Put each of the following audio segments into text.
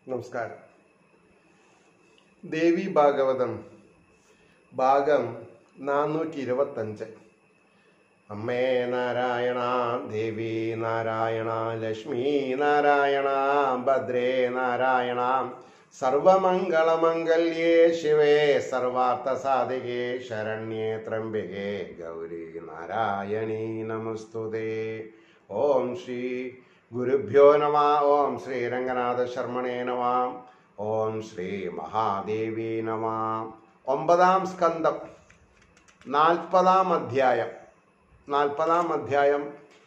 നമസ്കാരം ദേവി ഭാഗവതം ഭാഗം നാനൂറ്റി ഇരുപത്തഞ്ച് അമ്മേ നാരായണ ദേവി നാരായണ ലക്ഷ്മി നാരായണ ഭദ്രേ നാരായണ സർവമംഗളമംഗല്യേ ശിവേ സർവാർത്ഥസാധികേ ശരണ്യേ ത്രംബികേ ഗൗരി നാരായണീ നമസ്തുതേ ഓം ശ്രീ ഗുരുഭ്യോ നമ ഓം ശ്രീ രംഗനാഥ ശർമ്മണേ നമ ഓം ശ്രീ മഹാദേവി നമ ഒമ്പതാം സ്കന്ധം നാൽപ്പതാം അധ്യായം നാൽപ്പതാം അധ്യായം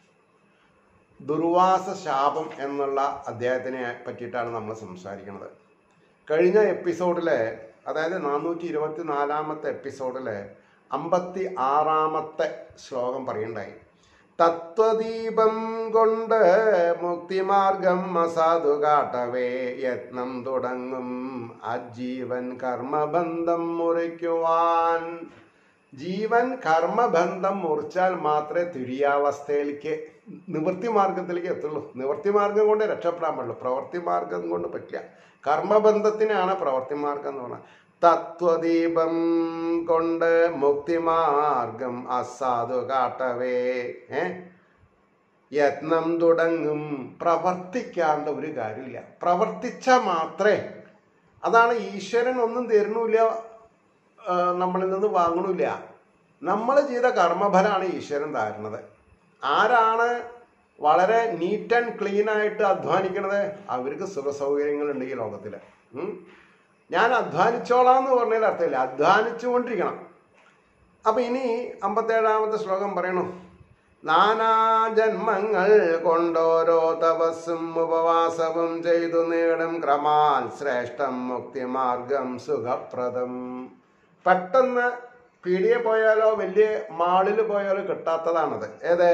ദുർവാസ ശാപം എന്നുള്ള അധ്യായത്തിനെ പറ്റിയിട്ടാണ് നമ്മൾ സംസാരിക്കുന്നത് കഴിഞ്ഞ എപ്പിസോഡിലെ അതായത് നാനൂറ്റി ഇരുപത്തി നാലാമത്തെ എപ്പിസോഡിലെ അമ്പത്തി ആറാമത്തെ ശ്ലോകം പറയുണ്ടായി തത്വദീപം കൊണ്ട് മുക്തിമാർഗം അസാധു കാട്ടവേ യത്നം തുടങ്ങും അജീവൻ കർമ്മബന്ധം മുറിക്കുവാൻ ജീവൻ കർമ്മബന്ധം മുറിച്ചാൽ മാത്രമേ തുര്യാവസ്ഥയിലേക്ക് നിവൃത്തി മാർഗത്തിലേക്ക് എത്തുള്ളൂ നിവൃത്തി മാർഗം കൊണ്ട് രക്ഷപ്പെടാൻ പാടുള്ളൂ പ്രവൃത്തി മാർഗം കൊണ്ട് പറ്റില്ല കർമ്മബന്ധത്തിനാണ് പ്രവൃത്തി മാർഗം എന്ന് പറഞ്ഞാൽ തത്വദീപം കൊണ്ട് മുക്തിമാർഗം അസാധു കാട്ടവേ ഏ യത്നം തുടങ്ങും പ്രവർത്തിക്കാണ്ട് ഒരു കാര്യമില്ല പ്രവർത്തിച്ച മാത്രമേ അതാണ് ഈശ്വരൻ ഒന്നും തരുന്നില്ല നമ്മളിൽ നിന്ന് വാങ്ങണില്ല നമ്മൾ ചെയ്ത കർമ്മഫലമാണ് ഈശ്വരൻ താരുന്നത് ആരാണ് വളരെ നീറ്റ് ആൻഡ് ക്ലീൻ ആയിട്ട് അധ്വാനിക്കണത് അവർക്ക് സുഖ സൗകര്യങ്ങളുണ്ട് ഈ ലോകത്തിൽ ഞാൻ അധ്വാനിച്ചോളാം എന്ന് പറഞ്ഞതിൽ അർത്ഥമില്ല അധ്വാനിച്ചുകൊണ്ടിരിക്കണം അപ്പൊ ഇനി അമ്പത്തേഴാമത്തെ ശ്ലോകം പറയണു നാനാജന്മങ്ങൾ കൊണ്ടോരോ തപസ്സും ഉപവാസവും ചെയ്തു നേടും ക്രമാൽ ശ്രേഷ്ഠം മുക്തിമാർഗം സുഖപ്രദം പെട്ടെന്ന് പീടിയെ പോയാലോ വലിയ മാളിൽ പോയാലോ കിട്ടാത്തതാണത് ഏത്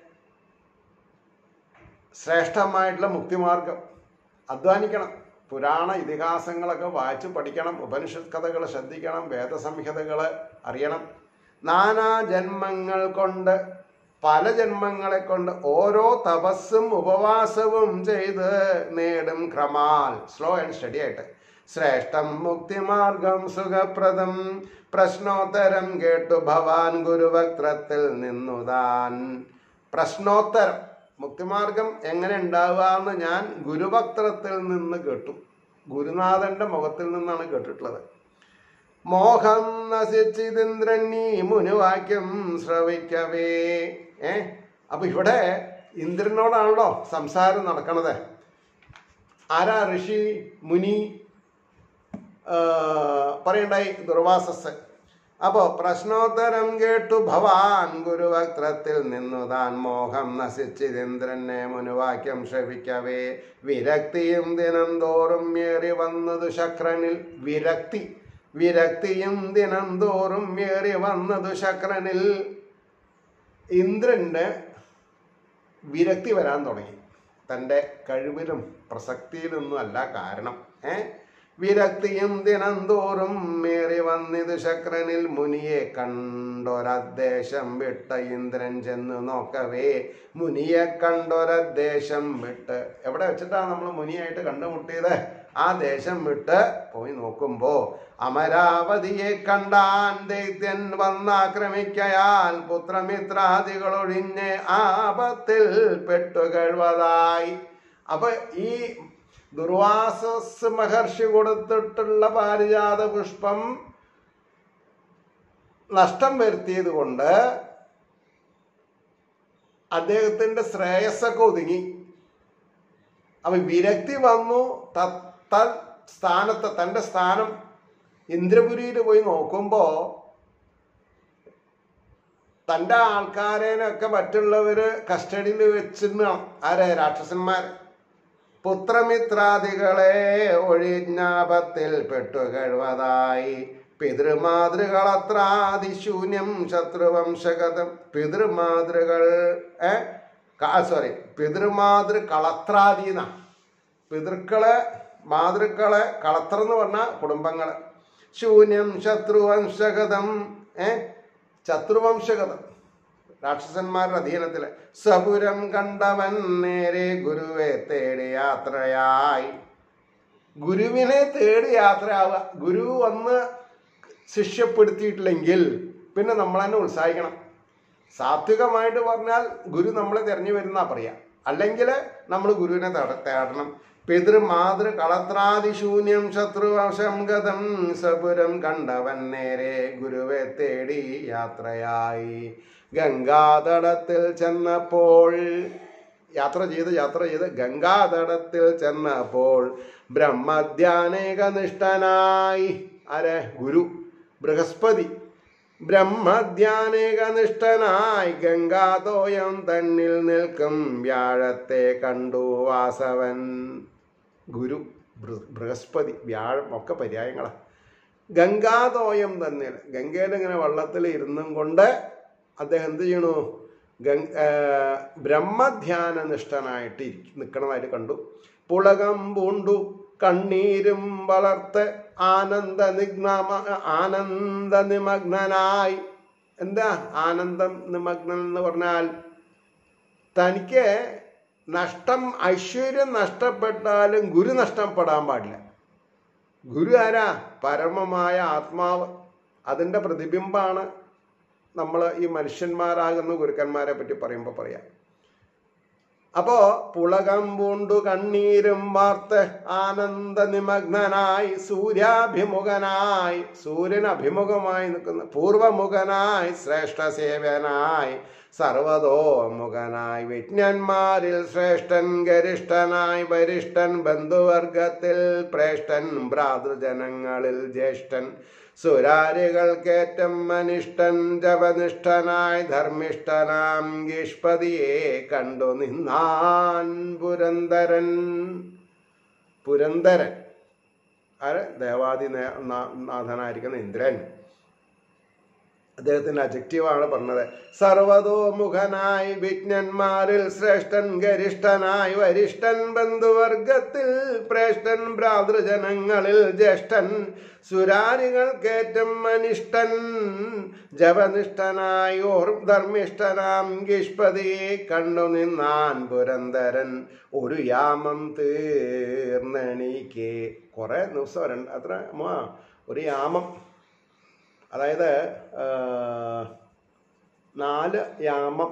ശ്രേഷ്ഠമായിട്ടുള്ള മുക്തിമാർഗം അധ്വാനിക്കണം പുരാണ ഇതിഹാസങ്ങളൊക്കെ വായിച്ച് പഠിക്കണം ഉപനിഷത്ത് കഥകൾ ശ്രദ്ധിക്കണം വേദസംഹിതകൾ അറിയണം നാനാ ജന്മങ്ങൾ കൊണ്ട് പല ജന്മങ്ങളെ കൊണ്ട് ഓരോ തപസ്സും ഉപവാസവും ചെയ്ത് നേടും ക്രമാൽ സ്ലോ ആൻഡ് സ്റ്റഡി ആയിട്ട് ശ്രേഷ്ഠം മുക്തിമാർഗം സുഖപ്രദം പ്രശ്നോത്തരം കേട്ടു ഭവാൻ ഗുരുവക്ത്രത്തിൽ നിന്നുതാൻ പ്രശ്നോത്തരം മുക്തിമാർഗം എങ്ങനെ ഉണ്ടാവുക എന്ന് ഞാൻ ഗുരുവക്ത്രത്തിൽ നിന്ന് കേട്ടു ഗുരുനാഥന്റെ മുഖത്തിൽ നിന്നാണ് കേട്ടിട്ടുള്ളത് മോഹം നശിച്ചിതിന്ദ്രനീ മുനുവാക്യം ശ്രവിക്കവേ ഏ അപ്പൊ ഇവിടെ ഇന്ദ്രനോടാണല്ലോ സംസാരം നടക്കണത് ആരാ ഋഷി മുനി പറയണ്ടായി ദുർവാസസ് അപ്പോ പ്രശ്നോത്തരം കേട്ടു ഭവാൻ ഗുരുവക്ത്രത്തിൽ നിന്നു താൻ മോഹം നശിച്ചിതിന്ദ്രനെ മുനുവാക്യം ശ്രവിക്കവേ വിരക്തിയും ദിനം തോറും ഏറി വന്നതു ശക്രനിൽ വിരക്തി വിരക്തിയും ദിനം തോറും ഏറി വന്നതു ശക്രനിൽ ഇന്ദ്രന്റെ വിരക്തി വരാൻ തുടങ്ങി തൻ്റെ കഴിവിലും പ്രസക്തിയിലൊന്നും അല്ല കാരണം ഏ വിരക്തിയും ദിനംതോറും മേറി വന്നിത് ശക്രനിൽ മുനിയെ കണ്ടൊരദ്ദേശം വിട്ട ഇന്ദ്രൻ ചെന്ന് നോക്കവേ മുനിയെ കണ്ടൊരദ്ദേശം വിട്ട് എവിടെ വെച്ചിട്ടാണ് നമ്മൾ മുനിയായിട്ട് കണ്ടുമുട്ടിയത് ആ ദേശം വിട്ട് പോയി നോക്കുമ്പോ അമരാവതിയെ കണ്ടാൻ ദൈത്യൻ വന്നാക്രമിക്കയാൽ പുത്രമിത്രാദികളൊഴിഞ്ഞ് ആപത്തിൽ പെട്ടുകഴുവതായി അപ്പൊ ഈ ദുർവാസസ് മഹർഷി കൊടുത്തിട്ടുള്ള പാരിജാത പുഷ്പം നഷ്ടം വരുത്തിയത് കൊണ്ട് അദ്ദേഹത്തിന്റെ ശ്രേയസ്സൊക്കെ ഒതുങ്ങി അപ്പൊ വിരക്തി വന്നു തൽ സ്ഥാനത്ത് തന്റെ സ്ഥാനം ഇന്ദ്രപുരിയിൽ പോയി നോക്കുമ്പോ തന്റെ ആൾക്കാരേനൊക്കെ മറ്റുള്ളവര് കസ്റ്റഡിയിൽ വെച്ചിരുന്ന ആരെ രാക്ഷസന്മാർ പുത്രമിത്രാദികളെ ഒഴിഞ്ഞാപത്തിൽ പെട്ടുകഴുവതായി പിതൃമാതൃകളത്ര അതിശൂന്യം ശത്രുവംശഗതം പിതൃമാതൃകൾ ഏ സോറി പിതൃമാതൃ കളത്രാദീന പിതൃക്കളെ മാതൃക്കളെ കളത്ര എന്ന് പറഞ്ഞ കുടുംബങ്ങള് ശൂന്യം ശത്രുവംശഗതം ഏ ശത്രുവംശഗതം രാക്ഷസന്മാരുടെ അധീനത്തില് സപുരം കണ്ടവൻ നേരെ ഗുരുവെ തേടി യാത്രയായി ഗുരുവിനെ തേടി യാത്രയാവുക ഗുരു വന്ന് ശിഷ്യപ്പെടുത്തിയിട്ടില്ലെങ്കിൽ പിന്നെ നമ്മൾ തന്നെ ഉത്സാഹിക്കണം സാത്വികമായിട്ട് പറഞ്ഞാൽ ഗുരു നമ്മളെ തിരഞ്ഞു വരുന്ന പറയാ അല്ലെങ്കിൽ നമ്മൾ ഗുരുവിനെ തേട- തേടണം പിതൃ മാതൃ കളത്രാതിശൂന്യം ശത്രുവശം ഗതം സപുരം കണ്ടവൻ നേരെ ഗുരുവെ തേടി യാത്രയായി ഗംഗാതടത്തിൽ ചെന്നപ്പോൾ യാത്ര ചെയ്ത് യാത്ര ചെയ്ത് ഗംഗാതടത്തിൽ ചെന്നപ്പോൾ ബ്രഹ്മധ്യാനേകനിഷ്ഠനായി ആരെ ഗുരു ബൃഹസ്പതി ബ്രഹ്മധ്യാനേകനിഷ്ഠനായി ഗംഗാതോയം തന്നിൽ നിൽക്കും വ്യാഴത്തെ കണ്ടു വാസവൻ ഗുരു ബൃ- ബൃഹസ്പതി വ്യാഴം ഒക്കെ പര്യായങ്ങളാണ് ഗംഗാതോയം തന്നെ ഗംഗയിൽ ഇങ്ങനെ വെള്ളത്തിൽ ഇരുന്നും കൊണ്ട് അദ്ദേഹം എന്ത് ചെയ്യണു ഗംഗ ബ്രഹ്മധ്യാന നിഷ്ഠനായിട്ട് ഇരിക്ക- നിൽക്കണതായിട്ട് കണ്ടു പുളകം പൂണ്ടു കണ്ണീരും വളർത്ത് ആനന്ദ നിഗ്ന ആനന്ദ നിമഗ്നനായി എന്താ ആനന്ദം നിമഗ്നൻ എന്ന് പറഞ്ഞാൽ തനിക്ക് നഷ്ടം ഐശ്വര്യം നഷ്ടപ്പെട്ടാലും ഗുരു നഷ്ടപ്പെടാൻ പാടില്ല ഗുരു ആരാ പരമമായ ആത്മാവ് അതിൻ്റെ പ്രതിബിംബമാണ് നമ്മൾ ഈ മനുഷ്യന്മാരാകുന്ന ഗുരുക്കന്മാരെ പറ്റി പറയുമ്പോൾ പറയാം അപ്പോ പുളകം പൂണ്ടു കണ്ണീരും വാർത്ത് ആനന്ദ നിമഗ്നനായി സൂര്യാഭിമുഖനായി സൂര്യൻ അഭിമുഖമായി നിൽക്കുന്ന പൂർവമുഖനായി ശ്രേഷ്ഠ സേവനായി സർവതോമുഖനായി വിജ്ഞന്മാരിൽ ശ്രേഷ്ഠൻ ഗരിഷ്ഠനായി വരിഷ്ഠൻ ബന്ധുവർഗത്തിൽ പ്രേഷ്ഠൻ ഭ്രാതൃജനങ്ങളിൽ ജ്യേഷ്ഠൻ സുരാരികൾക്കേറ്റം അനിഷ്ടൻ ജപനിഷ്ഠനായി ധർമ്മിഷ്ഠനാം ഗീഷ്പതിയെ കണ്ടു നിന്നാൻ പുരന്തരൻ പുരന്തരൻ ആര് ദേവാദി നേ- നാ- നാഥനായിരിക്കുന്ന ഇന്ദ്രൻ അദ്ദേഹത്തിന്റെ അജക്റ്റീവാണ് പറഞ്ഞത് സർവതോമുഖനായി വിജ്ഞന്മാരിൽ ശ്രേഷ്ഠൻ ഗരിഷ്ഠനായി വരിഷ്ഠൻ ബന്ധുവർഗത്തിൽ പ്രേഷ്ഠൻ ഭ്രാതൃജനങ്ങളിൽ ജ്യേഷ്ഠൻ സുരാരികൾക്കേറ്റം അനിഷ്ടൻ ജപനിഷ്ഠനായി ഓർ ധർമ്മിഷ്ഠനാം ഗിഷ്പതിയെ കണ്ടു നിന്നാൻ പുരന്തരൻ ഒരു യാമം തീർന്നെണീക്ക് കുറെ ദിവസം രണ്ട് അത്ര ആ, ഒരു യാമം അതായത് ആ, നാല് യാമം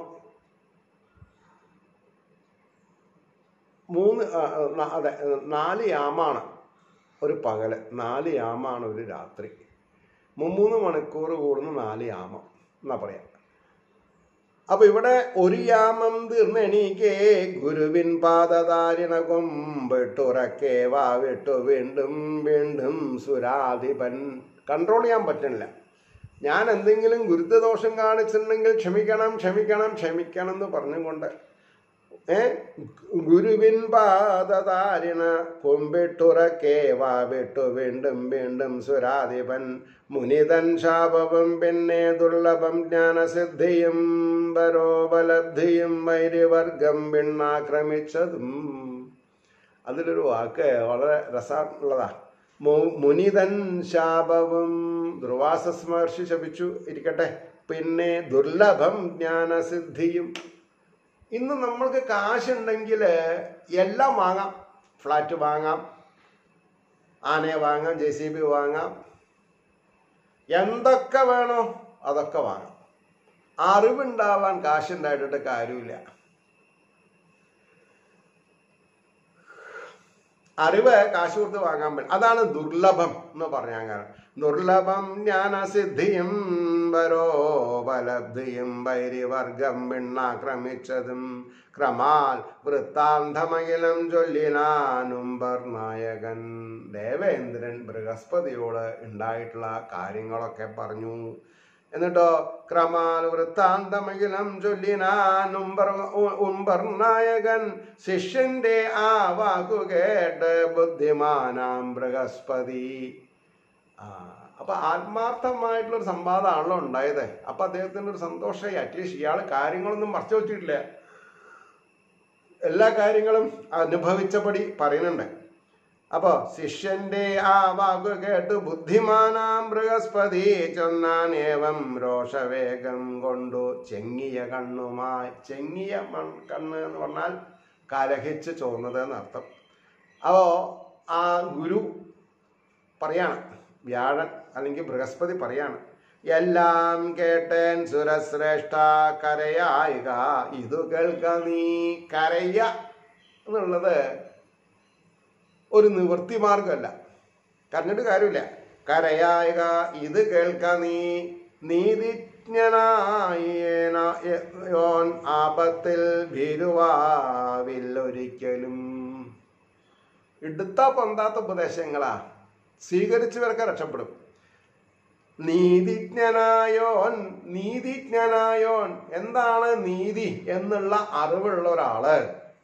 മൂന്ന് ആ, ന- അതെ നാല് യാമാണ് ഒരു പകല് നാല് യാമാണ് ഒരു രാത്രി മുമ്മൂന്ന് മണിക്കൂർ കൂടുന്ന നാല് യാമം എന്നാ പറയാം അപ്പൊ ഇവിടെ ഒരു യാമം തീർന്നെണീക്കേ ഗുരുവിൻ പാദതാരിണ കൊമ്പിട്ടുറക്കേ വാ വിട്ടു വീണ്ടും വീണ്ടും സുരാധിപൻ കൺട്രോൾ ചെയ്യാൻ പറ്റണില്ല ഞാൻ എന്തെങ്കിലും ഗുരുത്വദോഷം കാണിച്ചിട്ടുണ്ടെങ്കിൽ ക്ഷമിക്കണം ക്ഷമിക്കണം ക്ഷമിക്കണം എന്ന് പറഞ്ഞുകൊണ്ട് ഏ ഗുരുവിൻ പാദതാരിണ കൊമ്പിട്ടുറക്കേ വാ വിട്ടു വീണ്ടും വീണ്ടും സുരാധിപൻ മുനിതൻ ശാപവും പിന്നെ ദുർലഭം ജ്ഞാനസിദ്ധിയും പരോപലബ്ധിയും വൈര്യവർഗം പിണ്ണാക്രമിച്ചതും അതിലൊരു വാക്ക് വളരെ രസമുള്ളതാ മു- മുനിതൻ ശാപവും ദുർവാസ മഹർഷി ശപിച്ചു ഇരിക്കട്ടെ പിന്നെ ദുർലഭം ജ്ഞാനസിദ്ധിയും ഇന്ന് നമ്മൾക്ക് കാശുണ്ടെങ്കിൽ എല്ലാം വാങ്ങാം ഫ്ലാറ്റ് വാങ്ങാം ആനയെ വാങ്ങാം ജെ സി ബി വാങ്ങാം എന്തൊക്കെ വേണോ അതൊക്കെ വാങ്ങാം അറിവുണ്ടാവാൻ കാശുണ്ടായിട്ടിട്ട് കാര്യമില്ല അറിവ് കാശ് കൊടുത്ത് വാങ്ങാൻ പറ്റും അതാണ് ദുർലഭം എന്ന് പറഞ്ഞാൽ കാരണം ദുർലഭം ജ്ഞാനസിദ്ധിയും പരോപലബ്ധിയും വൈരിവർഗം പിണ്ണാക്രമിച്ചതും ക്രമാൽ വൃത്താന്തമകിലം ചൊല്ലിനാനുംബർ നായകൻ ദേവേന്ദ്രൻ ബൃഹസ്പതിയോട് ഉണ്ടായിട്ടുള്ള കാര്യങ്ങളൊക്കെ പറഞ്ഞു എന്നിട്ടോ ക്രമാൽ വൃത്താന്തമകിലം ചൊല്ലിനാൻ ഉംബർ ഉംബർ നായകൻ ശിഷ്യന്റെ ആ വാക്കു കേട്ട് ബുദ്ധിമാനാം ബൃഹസ്പതി ആ അപ്പൊ ആത്മാർത്ഥമായിട്ടുള്ള ഒരു സംവാദമാണല്ലോ ഉണ്ടായത് അപ്പൊ അദ്ദേഹത്തിന് ഒരു സന്തോഷമായി അറ്റ്ലീസ്റ്റ് ഇയാൾ കാര്യങ്ങളൊന്നും മറച്ചു വെച്ചിട്ടില്ല എല്ലാ കാര്യങ്ങളും അനുഭവിച്ചപടി പറയുന്നുണ്ട് അപ്പോ ശിഷ്യന്റെ ആ വാക്കു കേട്ട് ബുദ്ധിമാനാം ബൃഹസ്പതി ചൊന്നാൻ ഏവം രോഷവേഗം കൊണ്ടു ചെങ്ങിയ കണ്ണുമായി ചെങ്ങിയ മൺ കണ്ണ് എന്ന് പറഞ്ഞാൽ കലഹിച്ച് ചോർന്നത് എന്നർത്ഥം അപ്പോ ആ ഗുരു പറയാണ് വ്യാഴൻ അല്ലെങ്കിൽ ബൃഹസ്പതി പറയാണ് എല്ലാം കേട്ടേൻ സുരശ്രേഷ്ഠ കരയായിക ഇതു കേൾക്ക നീ കരയ എന്നുള്ളത് ഒരു നിവൃത്തി മാർഗമല്ല കരഞ്ഞിട്ട് കാര്യമില്ല കരയായിക ഇത് കേൾക്ക നീ നീതിജ്ഞനായോൻ ആപത്തിൽ ഭീരുവാവില്ലൊരിക്കലും എടുത്താ പൊന്താത്ത ഉപദേശങ്ങളാ സ്വീകരിച്ചവരൊക്കെ രക്ഷപ്പെടും നീതിജ്ഞനായോൻ നീതിജ്ഞനായോൻ എന്താണ് നീതി എന്നുള്ള അറിവുള്ള ഒരാള്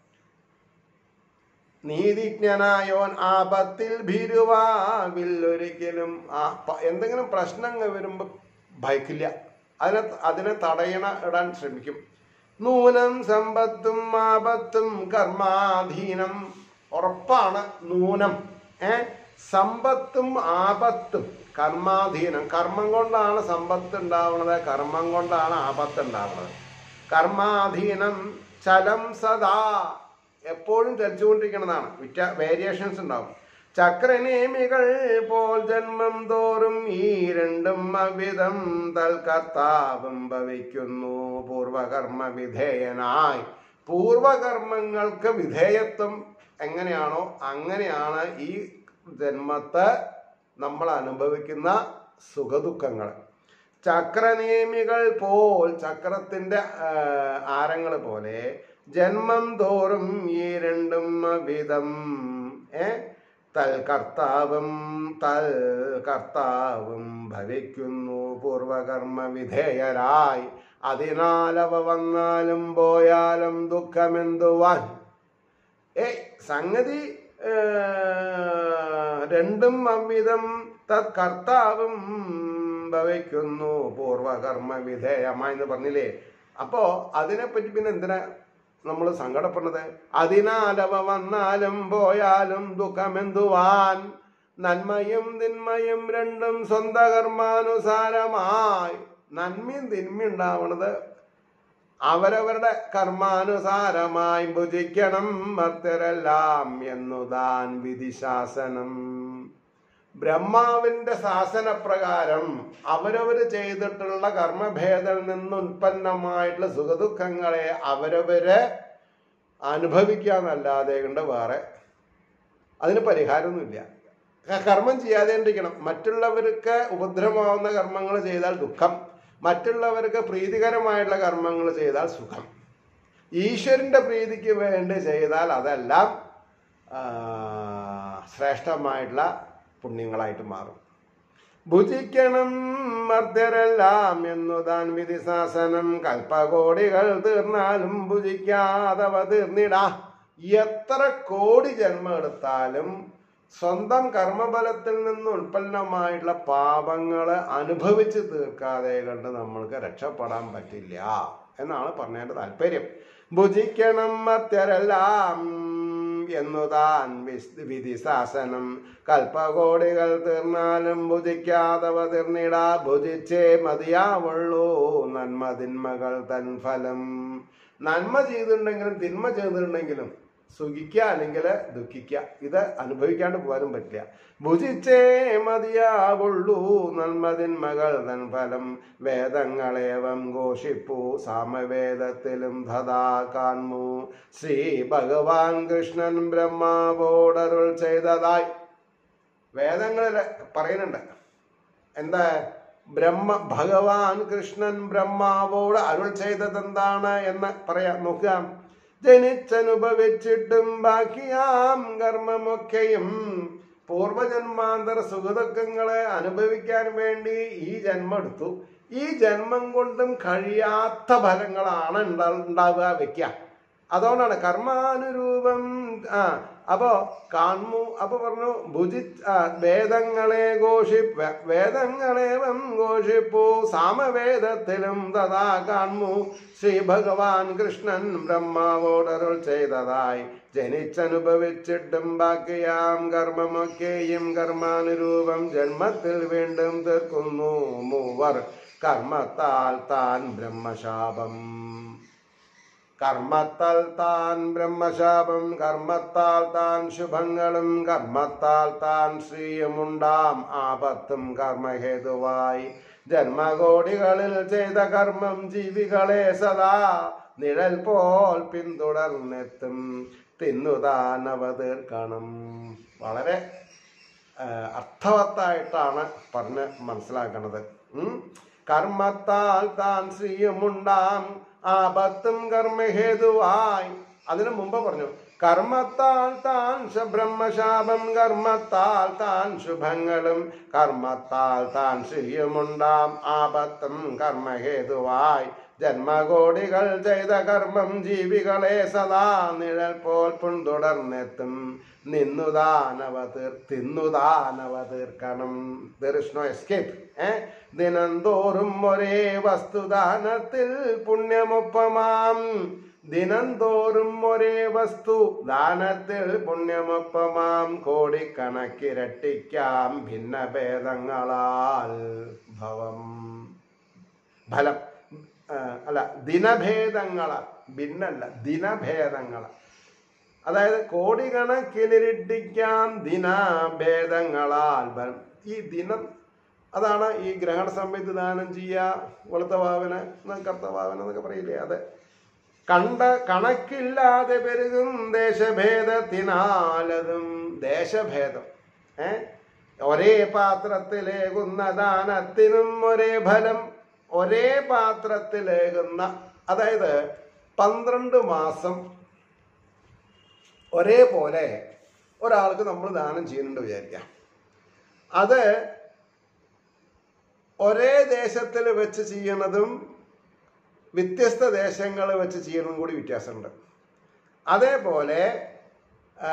നീതിജ്ഞനായോൻ ആപത്തിൽ ഭീരുവാവില്ലൊരിക്കലും ആ പ- എന്തെങ്കിലും പ്രശ്നങ്ങൾ വരുമ്പോ ഭയക്കില്ല അതിനെ അതിനെ തടയണ ഇടാൻ ശ്രമിക്കും നൂനം സമ്പത്തും ആപത്തും കർമാധീനം ഉറപ്പാണ് നൂനം ഏ സമ്പത്തും ആപത്തും കർമാധീനം കർമ്മം കൊണ്ടാണ് സമ്പത്ത് ഉണ്ടാവുന്നത് കർമ്മം കൊണ്ടാണ് ആപത്ത് ഉണ്ടാവുന്നത് കർമാധീനം ചലം സദാ എപ്പോഴും ചലിച്ചുകൊണ്ടിരിക്കുന്നതാണ് വിറ്റ വേരിയേഷൻസ് ഉണ്ടാവും ചക്രനേമികൾ പോൽ ജന്മം തോറും ഈ രണ്ടും അവിധം തൽക്കർത്താവും ഭവിക്കുന്നു പൂർവകർമ്മ വിധേയനായി പൂർവകർമ്മങ്ങൾക്ക് വിധേയത്വം എങ്ങനെയാണോ അങ്ങനെയാണ് ഈ ജന്മത്തെ നമ്മൾ അനുഭവിക്കുന്ന സുഖദുഃഖങ്ങൾ ചക്രനിയമികൾ പോൽ ചക്രത്തിന്റെ ആരങ്ങൾ പോലെ ജന്മം തോറും ഈ രണ്ടും വിധം ഏ തൽകർത്താവും തൽകർത്താവും ഭവിക്കുന്നു പൂർവകർമ്മ വിധേയരായി അതിനാലവ വന്നാലും പോയാലും ദുഃഖമെന്തുവാൻ ഏയ് സംഗതി ഏ, രണ്ടും അവിധം തത്കർത്താവും ഭവിക്കുന്നു പൂർവകർമ്മ വിധേയമായി എന്ന് പറഞ്ഞില്ലേ അപ്പോ അതിനെപ്പറ്റി പിന്നെ എന്തിനാ നമ്മൾ സങ്കടപ്പെടുന്നത് അതിനാലവ വന്നാലും പോയാലും ദുഃഖമെന്തുവാൻ നന്മയും തിന്മയും രണ്ടും സ്വന്ത കർമാനുസാരമായി നന്മയും തിന്മയും ഉണ്ടാവണത് അവരവരുടെ കർമാനുസാരമായി ഭുജിക്കണം മർത്തരെല്ലാം എന്നുതാൻ വിധിശാസനം ബ്രഹ്മാവിന്റെ ശാസനപ്രകാരം അവരവര് ചെയ്തിട്ടുള്ള കർമ്മഭേദത്തിൽ നിന്ന് ഉൽപ്പന്നമായിട്ടുള്ള സുഖദുഃഖങ്ങളെ അവരവര് അനുഭവിക്കാന്നല്ലാതെ കൊണ്ട് വേറെ അതിന് പരിഹാരമൊന്നുമില്ല ക- കർമ്മം ചെയ്യാതെ ഇരിക്കണം മറ്റുള്ളവർക്ക് ഉപദ്രവമാവുന്ന കർമ്മങ്ങൾ ചെയ്താൽ ദുഃഖം മറ്റുള്ളവർക്ക് പ്രീതികരമായിട്ടുള്ള കർമ്മങ്ങൾ ചെയ്താൽ സുഖം ഈശ്വരന്റെ പ്രീതിക്ക് വേണ്ടി ചെയ്താൽ അതെല്ലാം ആ, ശ്രേഷ്ഠമായിട്ടുള്ള പുണ്യങ്ങളായിട്ട് മാറും ഭുജിക്കണം മർദ്ദരെല്ലാം എന്നു താൻ വിധിശാസനം കൽപ്പകോടികൾ തീർന്നാലും ഭുജിക്കാതവ തീർന്നിടാ എത്ര കോടി ജന്മം എടുത്താലും സ്വന്തം കർമ്മബലത്തിൽ നിന്ന് ഉൽപ്പന്നമായിട്ടുള്ള പാപങ്ങൾ അനുഭവിച്ച് തീർക്കാതെ കണ്ട് നമ്മൾക്ക് രക്ഷപ്പെടാൻ പറ്റില്ല എന്നാണ് പറഞ്ഞതിന്റെ താല്പര്യം ഭുജിക്കണം മത്യരെല്ലാം എന്നു താൻ വിസ്- വിധിശാസനം കൽപ്പകോടികൾ തീർന്നാലും ഭുജിക്കാതവ തീർന്നിടാ ഭുജിച്ചേ മതിയാവുള്ളൂ നന്മ തിന്മകൾ തൻ ഫലം നന്മ ചെയ്തിട്ടുണ്ടെങ്കിലും തിന്മ ചെയ്തിട്ടുണ്ടെങ്കിലും സുഖിക്കുക അല്ലെങ്കിൽ ദുഃഖിക്കുക ഇത് അനുഭവിക്കാണ്ട് പോകാനും പറ്റില്ല ഭുജിച്ചേ മതിയാവുള്ളൂ നന്മതിന്മകൾ തൻ ഫലം വേദങ്ങളേവം ഘോഷിപ്പു സാമവേദത്തിലും ധതാ കാൺമു ശ്രീ ഭഗവാൻ കൃഷ്ണൻ ബ്രഹ്മാവോടരുൾ ചെയ്തതായി വേദങ്ങളിൽ പറയുന്നുണ്ട് എന്താ ബ്രഹ്മ ഭഗവാൻ കൃഷ്ണൻ ബ്രഹ്മാവോട് അരുൾ ചെയ്തത് എന്താണ് എന്ന് പറയാം നോക്കുക ജനിച്ചനുഭവിച്ചിട്ടും ബാക്കിയാം കർമ്മമൊക്കെയും പൂർവജന്മാന്തര സുഖദുഃഖങ്ങളെ അനുഭവിക്കാൻ വേണ്ടി ഈ ജന്മം എടുത്തു ഈ ജന്മം കൊണ്ടും കഴിയാത്ത ഫലങ്ങളാണ് ഉണ്ടാ- ഉണ്ടാവുക വെക്കുക അതുകൊണ്ടാണ് കർമാനുരൂപം ആ അപ്പോ കാൺമു അപ്പൊ പറഞ്ഞു ഭുജി ആ, വേദങ്ങളെ ഘോഷി വേ- വേദങ്ങളേവം ഘോഷിപ്പു സാമവേദത്തിലും തഥാ കാൺമു ശ്രീ ഭഗവാൻ കൃഷ്ണൻ ബ്രഹ്മാവോടരുൾ ചെയ്തതായി ജനിച്ചനുഭവിച്ചിട്ടും ബാക്കിയാം കർമ്മമൊക്കെയും കർമാനുരൂപം ജന്മത്തിൽ വീണ്ടും തീർക്കുന്നു മൂവർ കർമ്മത്താൽ താൻ ബ്രഹ്മശാപം കർമ്മത്താൽ താൻ ബ്രഹ്മശാപം കർമ്മത്താൽ താൻ ശുഭങ്ങളും കർമ്മത്താൽ താൻ ശ്രീയുമുണ്ടാം ആപത്തും കർമ്മഹേതുവായി ജന്മകോടികളിൽ ചെയ്ത കർമ്മം ജീവികളെ സദാ നിഴൽ പോൽ പിന്തുടർന്നെത്തും തിന്നുതാനവതീർക്കണം വളരെ ആ, അർത്ഥവത്തായിട്ടാണ് പറഞ്ഞ് മനസ്സിലാക്കുന്നത് ഉം. കർമ്മത്താൽ താൻ ശ്രീയുമുണ്ടാം ആപത്തും കർമ്മഹേതുവായി അതിനു മുമ്പ് പറഞ്ഞു കർമ്മത്താൽ താൻ ശ- ബ്രഹ്മശാപം കർമ്മത്താൽ താൻ ശുഭങ്ങളും കർമ്മത്താൽ താൻ ശ്രീയുമുണ്ടാം ആപത്തും കർമ്മഹേതുവായി ജന്മകോടികൾ ചെയ്ത കർമ്മം ജീവികളെ സദാ നിഴൽ പോൽ പിന്തുടർന്നെത്തും നിന്നുദാനവ തീർ തിന്നുദാനവ തീർക്കണം ദർ ഇസ് നോ എസ്കേപ്പ് ഏ ദിനം തോറും ഒരേ വസ്തുദാനത്തിൽ പുണ്യമൊപ്പമാം ദിനം തോറും ഒരേ വസ്തു ദാനത്തിൽ പുണ്യമൊപ്പമാം കോടിക്കണക്കിരട്ടിക്കാം ഭിന്നഭേദങ്ങളാൽ ഭവം ഫലം ആ, അല്ല ദിനഭേദങ്ങള ഭിന്നല്ല ദിനഭേദങ്ങള അതായത് കോടിക്കണക്കിലിരട്ടിക്കാം ദിനഭേദങ്ങളാൽ ഫലം ഈ ദിനം അതാണ് ഈ ഗ്രഹണ സമയത്ത് ദാനം ചെയ്യുക വെളുത്തവാവന കർത്തവാവന എന്നൊക്കെ പറയില്ലേ അതെ കണ്ട കണക്കില്ലാതെ പെരുകും ദേശഭേദത്തിനാലതും ദേശഭേദം ഏ ഒരേ പാത്രത്തിലേകുന്ന ദാനത്തിനും ഒരേ ഫലം ഒരേ പാത്രത്തിലേകുന്ന അതായത് പന്ത്രണ്ട് മാസം ഒരേപോലെ ഒരാൾക്ക് നമ്മൾ ദാനം ചെയ്യുന്നുണ്ട് വിചാരിക്കാം അത് ഒരേ ദേശത്തിൽ വെച്ച് ചെയ്യണതും വ്യത്യസ്ത ദേശങ്ങൾ വെച്ച് ചെയ്യണതും കൂടി വ്യത്യാസമുണ്ട് അതേപോലെ ആ,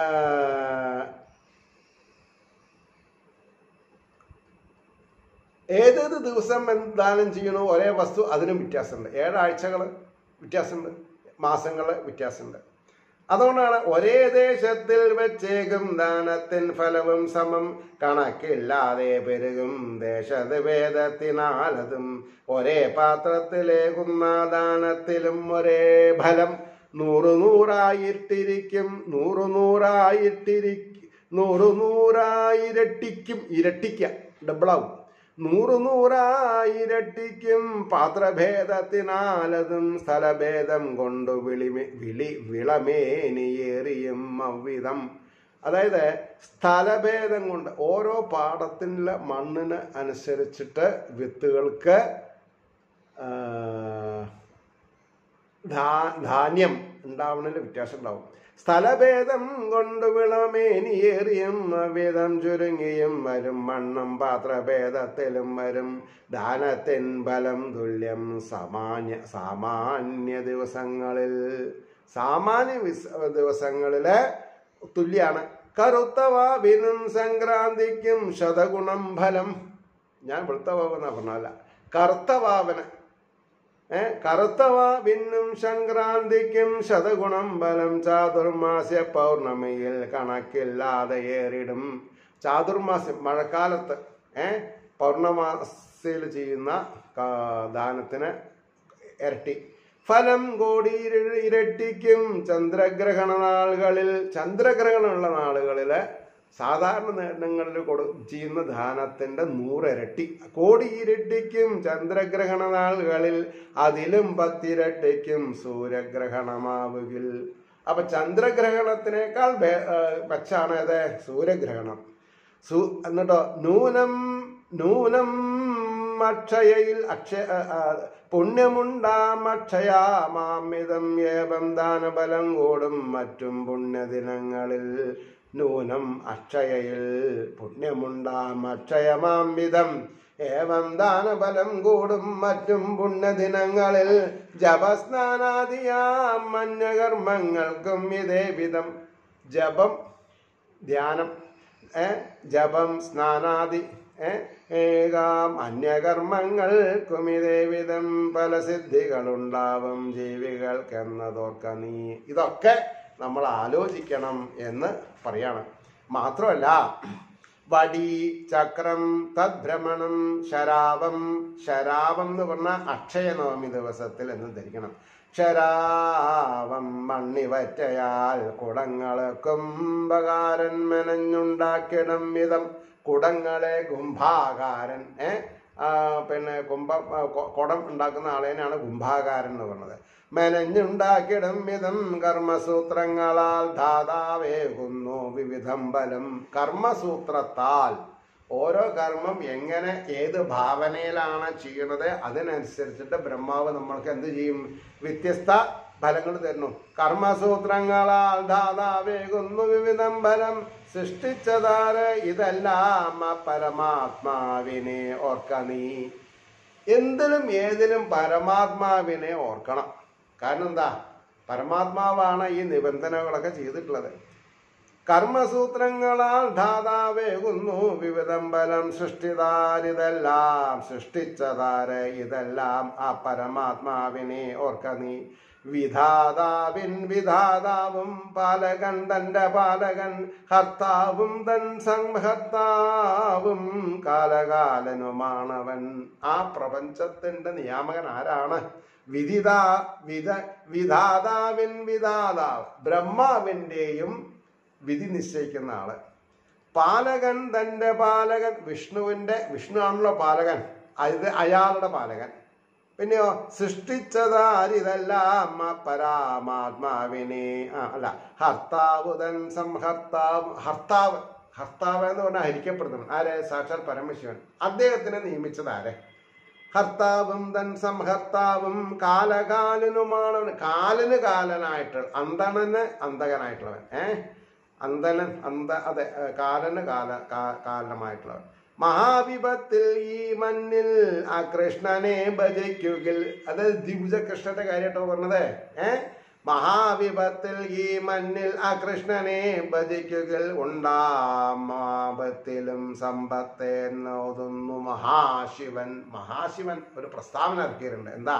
ഏതേത് ദിവസം എന്ത് ദാനം ചെയ്യണോ ഒരേ വസ്തു അതിനും വ്യത്യാസമുണ്ട് ഏഴാഴ്ചകൾ വ്യത്യാസമുണ്ട് മാസങ്ങൾ വ്യത്യാസമുണ്ട് അതുകൊണ്ടാണ് ഒരേ ദേശത്തിൽ വെച്ചേക്കും ദാനത്തിൻ ഫലവും സമം കണക്കില്ലാതെ പെരുകും ദേശത് വേദത്തിനാലതും ഒരേ പാത്രത്തിലേകുന്ന ദാനത്തിലും ഒരേ ഫലം നൂറു നൂറായിട്ടിരിക്കും നൂറു നൂറായിട്ടിരിക്കും നൂറു നൂറായിരട്ടിക്കും ഇരട്ടിക്ക ഡബിളാവും നൂറു നൂറായിരട്ടിക്കും പാത്രഭേദത്തിനാലതും സ്ഥലഭേദം കൊണ്ടു വിളിമേ വിളി വിളമേനിയേറിയും അവ്വിധം അതായത് സ്ഥലഭേദം കൊണ്ട് ഓരോ പാടത്തിലെ മണ്ണിന് അനുസരിച്ചിട്ട് വിത്തുകൾക്ക് ആ, ധാ- ധാന്യം ഉണ്ടാവുന്നതിൽ വ്യത്യാസം ഉണ്ടാവും സ്ഥലഭേദം കൊണ്ട് വിളമേനിയേറിയും അവിധം ചുരുങ്ങിയും വരും മണ്ണും പാത്രഭേദത്തിലും വരും ദാനത്തിൻ ബലം തുല്യം സാമാന്യ സാമാന്യ ദിവസങ്ങളിൽ സാമാന്യ വിസ് ദിവസങ്ങളില് തുല്യാണ് കറുത്തവാവിനും സംക്രാന്തിക്കും ശതഗുണം ഫലം ഞാൻ വെളുത്തവാവെന്നാ പറഞ്ഞല്ല കറുത്തവാവന് ഏ കറുത്തവാവിനും സംക്രാന്തിക്കും ശതഗുണം ബലം ചാതുർമാസ്യ പൗർണമിയിൽ കണക്കില്ലാതെ ഏറിടും ചാതുർമാസ്യം മഴക്കാലത്ത് ഏ പൗർണമാസിയിൽ ചെയ്യുന്ന കാ- ദാനത്തിന് ഇരട്ടി ഫലം കോടി ഇര- ഇരട്ടിക്കും ചന്ദ്രഗ്രഹണ നാളുകളിൽ ചന്ദ്രഗ്രഹണമുള്ള നാളുകളില് സാധാരണ നേട്ടങ്ങളിൽ കൊടു ചെയ്യുന്ന ദാനത്തിന്റെ നൂറിരട്ടി കോടി ഇരട്ടിക്കും ചന്ദ്രഗ്രഹണ നാളുകളിൽ അതിലും പത്തിരട്ടിക്കും സൂര്യഗ്രഹണമാവുകിൽ അപ്പൊ ചന്ദ്രഗ്രഹണത്തിനേക്കാൾ ഭേ- ആ, മെച്ചാണ് ഏത് സൂര്യഗ്രഹണം സു എന്നിട്ടോ നൂനം നൂനം അക്ഷയയിൽ അക്ഷയ ആ, ആ, പുണ്യമുണ്ടാം അക്ഷയാമാമിതം ഏവം ദാനബലം കൂടും മറ്റും പുണ്യദിനങ്ങളിൽ നൂനം അക്ഷയയിൽ പുണ്യമുണ്ടാം അക്ഷയമാംവിധം ഏവം ദാനബലം കൂടും മറ്റും പുണ്യദിനങ്ങളിൽ ജപസ്നാനാദിയാം മന്യകർമ്മങ്ങൾക്കും ഇതേ വിധം ജപം ധ്യാനം ഏ ജപം സ്നാനാദി ഏ ഏകാം അന്യകർമ്മങ്ങൾക്കും ഇതേ വിധം പല സിദ്ധികളുണ്ടാവും ജീവികൾക്കെന്നതോർക്ക നീ ഇതൊക്കെ നമ്മൾ ആലോചിക്കണം എന്ന് പറയാണ് മാത്രമല്ല വടി ചക്രം തദ്ഭ്രമണം ശരാവം ശരാവം എന്ന് പറഞ്ഞാൽ അക്ഷയ നവമി ദിവസത്തിൽ എന്ന് ധരിക്കണം ക്ഷരാവം മണ്ണിവറ്റയാൽ കുടങ്ങളെ കുംഭകാരൻ മെനഞ്ഞുണ്ടാക്കിടം വിധം കുടങ്ങളെ കുംഭാകാരൻ ഏ ആ, പിന്നെ കുംഭ ആ, കൊ- കുടം ഉണ്ടാക്കുന്ന ആളേനാണ് കുംഭാകാരൻ എന്ന് പറഞ്ഞത് മെനഞ്ഞുണ്ടാക്കിടം വിധം കർമ്മസൂത്രങ്ങളാൽ ധാതാവേകുന്നു വിവിധം ബലം കർമ്മസൂത്രത്താൽ ഓരോ കർമ്മം എങ്ങനെ ഏത് ഭാവനയിലാണ് ചെയ്യണത് അതിനനുസരിച്ചിട്ട് ബ്രഹ്മാവ് നമ്മൾക്ക് എന്ത് ചെയ്യും വ്യത്യസ്ത ഫലങ്ങൾ തരുന്നു കർമ്മസൂത്രങ്ങളാൽ ധാതാവേകുന്നു വിവിധം ഫലം സൃഷ്ടിച്ചതാര് ഇതെല്ലാം ആ പരമാത്മാവിനെ ഓർക്ക നീ എന്തിലും ഏതിലും പരമാത്മാവിനെ ഓർക്കണം കാരണം എന്താ പരമാത്മാവാണ് ഈ നിബന്ധനകളൊക്കെ ചെയ്തിട്ടുള്ളത് കർമ്മസൂത്രങ്ങളാൽ ധാതാവേകുന്നു വിവിധം ബലം സൃഷ്ടിതാരിതെല്ലാം സൃഷ്ടിച്ചതാര് ഇതെല്ലാം ആ പരമാത്മാവിനെ ഓർക്ക നീ വിധാതാവിൻ വിധാതാവും പാലകൻ തന്റെ പാലകൻ ഹർത്താവും തൻ സംഹർത്താവും കാലകാലനുമാണവൻ ആ പ്രപഞ്ചത്തിന്റെ നിയാമകൻ ആരാണ് വിധിത വിധ വിധാതാവിൻ വിധാതാവ് ബ്രഹ്മാവിൻ്റെയും വിധി നിശ്ചയിക്കുന്ന ആള് പാലകൻ തന്റെ പാലകൻ വിഷ്ണുവിന്റെ വിഷ്ണു ആണല്ലോ പാലകൻ അത് അയാളുടെ പാലകൻ പിന്നെയോ സൃഷ്ടിച്ചതാരിതെല്ലാം ആ പരാമാത്മാവിനെ ആ, അല്ല ഹർത്താവ് തൻ സംഹർത്താവ് ഹർത്താവ് ഹർത്താവ് എന്ന് പറഞ്ഞാൽ ഹരിക്കപ്പെടുന്നവൻ ആരെ സാക്ഷാൽ പരമശിവൻ അദ്ദേഹത്തിനെ നിയമിച്ചത് ആരെ ഹർത്താവും തൻ സംഹർത്താവും കാലകാലനുമാണ് കാലന് കാലനായിട്ട് അന്തണന് അന്തകനായിട്ടുള്ളവൻ ഏ അന്തനൻ അന്ത അതെ ഏ, കാലന് കാല കാ- കാലമായിട്ടുള്ളവൻ മഹാവിപത്തിൽ ഈ മണ്ണിൽ ആ കൃഷ്ണനെ ഭജിക്കുകിൽ അത് ദ്വിഭുജ കൃഷ്ണന്റെ കാര്യമായിട്ടോ പറഞ്ഞത് ഏ മഹാവിപത്തിൽ ഈ മണ്ണിൽ ആ കൃഷ്ണനെ ഭജിക്കുകിൽ ഉണ്ടാമാപത്തിലും സമ്പത്തെ നോതുന്നു മഹാശിവൻ മഹാശിവൻ ഒരു പ്രസ്താവന ഇറക്കിയിട്ടുണ്ട് എന്താ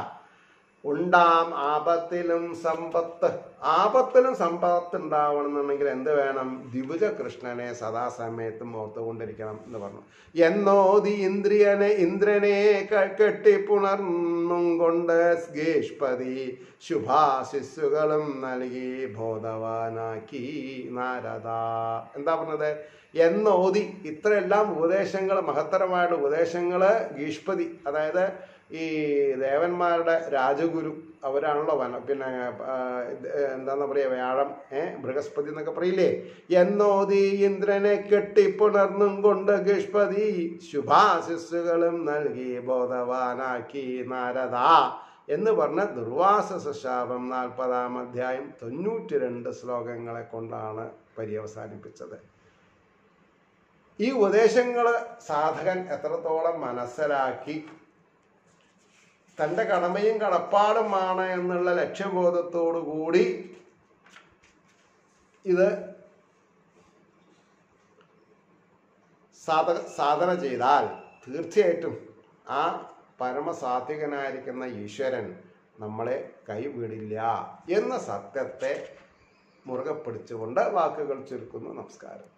ഉണ്ടാം ആപത്തിലും സമ്പത്ത് ആപത്തിലും സമ്പത്ത് ഉണ്ടാവണമെന്നുണ്ടെങ്കിൽ എന്ത് വേണം ദ്വിഭുജ കൃഷ്ണനെ സദാസമയത്തും ഓർത്തുകൊണ്ടിരിക്കണം എന്ന് പറഞ്ഞു എന്നോതി ഇന്ദ്രിയനെ ഇന്ദ്രനെ ക- കെട്ടിപ്പുണർന്നും കൊണ്ട് ഗേഷ്പതി ശുഭാശിസ്സുകളും നൽകി ബോധവാനാക്കി നാരദ എന്താ പറഞ്ഞത് എന്നോതി ഇത്രയെല്ലാം ഉപദേശങ്ങൾ മഹത്തരമായിട്ട് ഉപദേശങ്ങൾ ഗീഷ്പതി അതായത് ഈ ദേവന്മാരുടെ രാജഗുരു അവരാണല്ലോ വന പിന്നെ ആ, ഇത് എന്താന്ന് പറയുക വ്യാഴം ഏ ബൃഹസ്പതി എന്നൊക്കെ പറയില്ലേ എന്നോതി ഇന്ദ്രനെ കെട്ടിപ്പുണർന്നും കൊണ്ട് ഗിഷ്പതി ശുഭാശിസ്സുകളും നൽകി ബോധവാനാക്കി നാരദ എന്ന് പറഞ്ഞ ദുർവാസ ശാപം നാൽപ്പതാം അധ്യായം തൊണ്ണൂറ്റി രണ്ട് ശ്ലോകങ്ങളെ കൊണ്ടാണ് പര്യവസാനിപ്പിച്ചത് ഈ ഉപദേശങ്ങൾ സാധകൻ എത്രത്തോളം മനസ്സിലാക്കി തൻ്റെ കടമയും കടപ്പാടുമാണ് എന്നുള്ള ലക്ഷ്യബോധത്തോടു കൂടി ഇത് സാധ സാധന ചെയ്താൽ തീർച്ചയായിട്ടും ആ പരമസാത്വികനായിരിക്കുന്ന ഈശ്വരൻ നമ്മളെ കൈവിടില്ല എന്ന സത്യത്തെ മുറുകെ പിടിച്ചുകൊണ്ട് വാക്കുകൾ ചുരുക്കുന്നു നമസ്കാരം